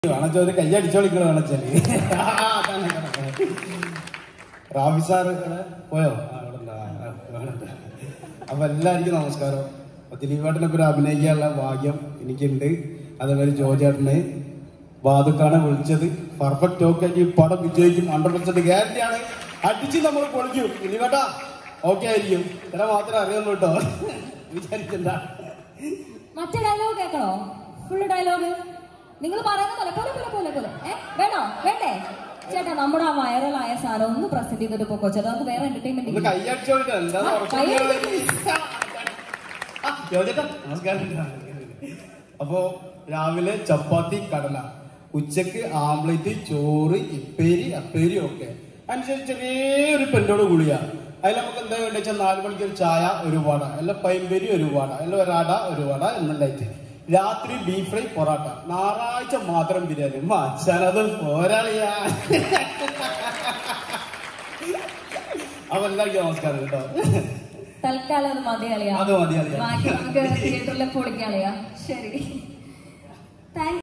വേണച്ചോ ഒരു കയ്യടിച്ചോളിക്കണ വേണച്ചാല് റാഫി സാർ ഇവിടെ പോയോ ആ, ഇവിടെ ഉണ്ട്. ആ, ആ, ഇവിടെ ഉണ്ട്. അപ്പൊ എല്ലാവർക്കും നമസ്കാരം അപ്പൊ ദിലീപേട്ടനൊക്കെ ഒരു അഭിനയിക്കാനുള്ള ഭാഗ്യം എനിക്കുണ്ട് അതേപോലെ ജോജേട്ടന് ബാദുക്കാണ് വിളിച്ചത് പെർഫെക്റ്റ് ഓക്കെ ഈ പടം വിജയിക്കും ഹൺഡ്രഡ് പെർസെന്റ് ഗ്യാരണ്ടി ആണ് അടിച്ച് നമ്മൾ പൊളിക്കും ദിലീപേട്ടാ ഓക്കെ ആയിരിക്കും ഇത്ര മാത്രമേ അറിയുള്ളൂ കേട്ടോ വിചാരിക്കണ്ട മറ്റേ ഡയലോഗ് കേൾക്കണോ ഫുള്ള് ഡയലോഗ് നിങ്ങൾ പറയുന്ന പോലെ പോലെ പോലെ പോലെ പോലെ ഏ വേണോ വേണ്ടേ ചേട്ടാ നമ്മുടെ ആ വൈറലായ സാധനം ഒന്ന് പ്രസന്റ് ചെയ്തിട്ട് പോക്കോ ചേട്ടാ നമുക്ക് വേറെ ഒന്ന് എന്റർടൈൻമെന്റ് കൈയടിച്ചോളിട്ടോ എന്താ ആ, കൈയടിക്ക്. ചോദിച്ചോ നമസ്കാരം അപ്പോ രാവിലെ ചപ്പാത്തി കടല ഉച്ചക്ക് ആംപ്ലേറ്റ് ചോറ് ഇപ്പേരി അപ്പേരി ഒക്കെ അതിനുശേഷം ചെറിയൊരു പെണ്ണോട് ഗുളിയ അതിൽ നമുക്ക് എന്താ വേണ്ടി വെച്ചാൽ നാല് മണിക്ക് ഒരു ചായ ഒരു വട അല്ല പൈമ്പേരി ഒരു വട അല്ല ഒരട ഒരു വട എന്നുണ്ടായിട്ട് രാത്രി ബീഫ് ഫ്രൈ പൊറാട്ട ഞായറാഴ്ച മാത്രം ബിരിയാണി മച്ചാനത് പോരാളിയാ അപ്പൊ എല്ലാവർക്കും നമസ്കാരം കേട്ടോ തൽക്കാലം അത് മതി കളിയാ അത് മതി കളിയാ. ബാക്കി നമുക്ക് തിയേറ്ററിൽ പൊളിക്കളിയാ ശരി താങ്ക്